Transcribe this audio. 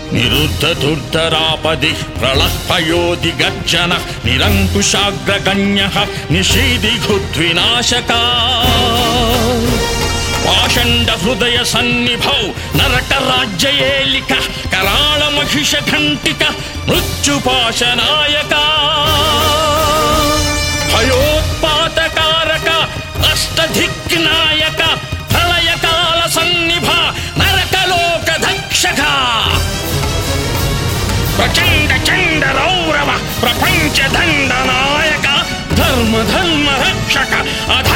నిరుద్ధదుర్ధరాపది ప్రళఃపయోధి గర్జన నిరంకుశాగ్రగణ్య నిషీదిఘుద్వినాశకా పాషండ హృదయ సన్నిభౌ నరక రాజ్యయేలిక కరాళ మహిష ఘంటిక మృత్యుపాశనాయక భయోత్పాతకారక అష్టధిక్నాయక ప్రళయకాల సన్నిభ నరకలోక దక్షక ప్రచండ చండ రౌరవ ప్రపంచ దండ నాయక ధర్మ ధర్మ రక్షక అధ